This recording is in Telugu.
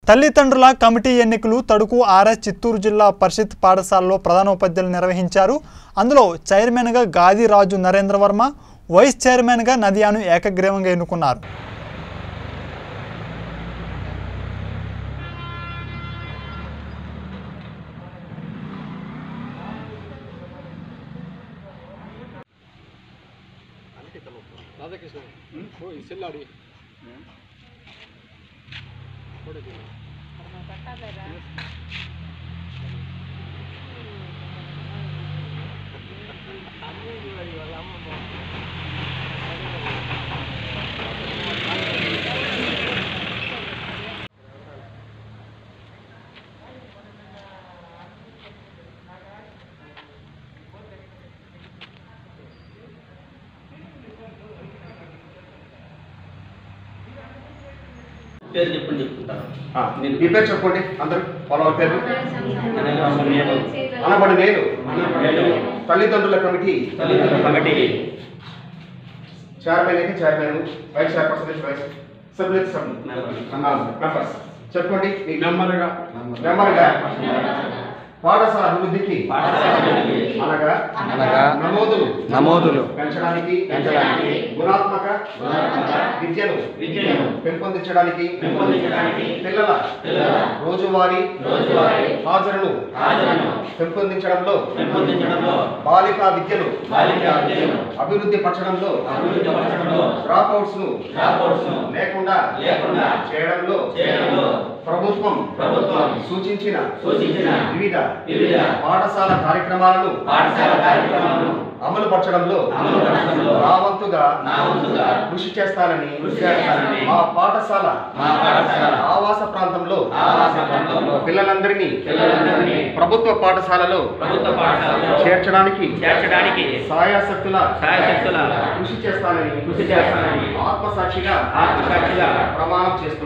తల్లిదండ్రుల కమిటీ ఎన్నికలు తడుకు ఆర్ఎస్ చిత్తూరు జిల్లా పరిషత్ పాఠశాలలో ప్రధానోపాధ్యాయులు నిర్వహించారు అందులో చైర్మన్గా గాదిరాజు నరేంద్ర వర్మ వైస్ చైర్మన్గా నదియాను ఏకగ్రీవంగా ఎన్నుకున్నారు రాధాకృష్ణ ఓ ఈ సెల్ ఆడి పేరు చెప్పండి చెప్పుకుంటాను ఆ, మీ పేరు చెప్పండి అందరూ ఫాలో పేరు నేను అనబడి నేను నేను తల్లిదండ్రుల కమిటీ తల్లిదండ్రుల కమిటీ చైర్మన్ అయితే చైర్మన్ వైస్ చైర్పర్సన్ అయితే వైస్ సభ్యులు సభ్యులు మెంబర్స్ చెప్పండి మీ నెమ్మదిగా మెంబర్గా పాఠశాల అభివృద్ధికి పాఠశాల అభివృద్ధికి అనగా అనగా నమోదులు నమోదులు పెంచడానికి పెంచడానికి గుణాత్మక గుణాత్మక విద్యను విద్యను పెంపొందించడానికి పెంపొందించడానికి పిల్లల పిల్లల రోజువారీ రోజువారీ హాజరును హాజరును పెంపొందించడంలో పెంపొందించడంలో బాలికా విద్యను బాలికా విద్యను అభివృద్ధి పరచడంలో అభివృద్ధి పరచడంలో డ్రాప్ అవుట్స్ ను డ్రాప్అవుట్స్ ను లేకుండా లేకుండా చేయడంలో చేయడంలో ప్రభుత్వం ప్రభుత్వం సూచించిన సూచించిన వివిధ వివిధ పాఠశాల కార్యక్రమాలను పాఠశాల కార్యక్రమాలను అమలు పరచడంలో అమలు పరచడంలో నా వంతుగా నా వంతుగా కృషి చేస్తానని కృషి చేస్తానని మా పాఠశాల మా పాఠశాల ఆవాస ప్రాంతంలో ఆవాస ప్రాంతంలో పిల్లలందరినీ పిల్లలందరినీ ప్రభుత్వ పాఠశాలలో ప్రభుత్వ పాఠశాలలో చేర్చడానికి చేర్చడానికి సాయాసక్తుల సాయశక్తుల కృషి చేస్తానని కృషి చేస్తానని ఆత్మసాక్షిగా ఆత్మసాక్షిగా ప్రమాణం చేస్తున్నాను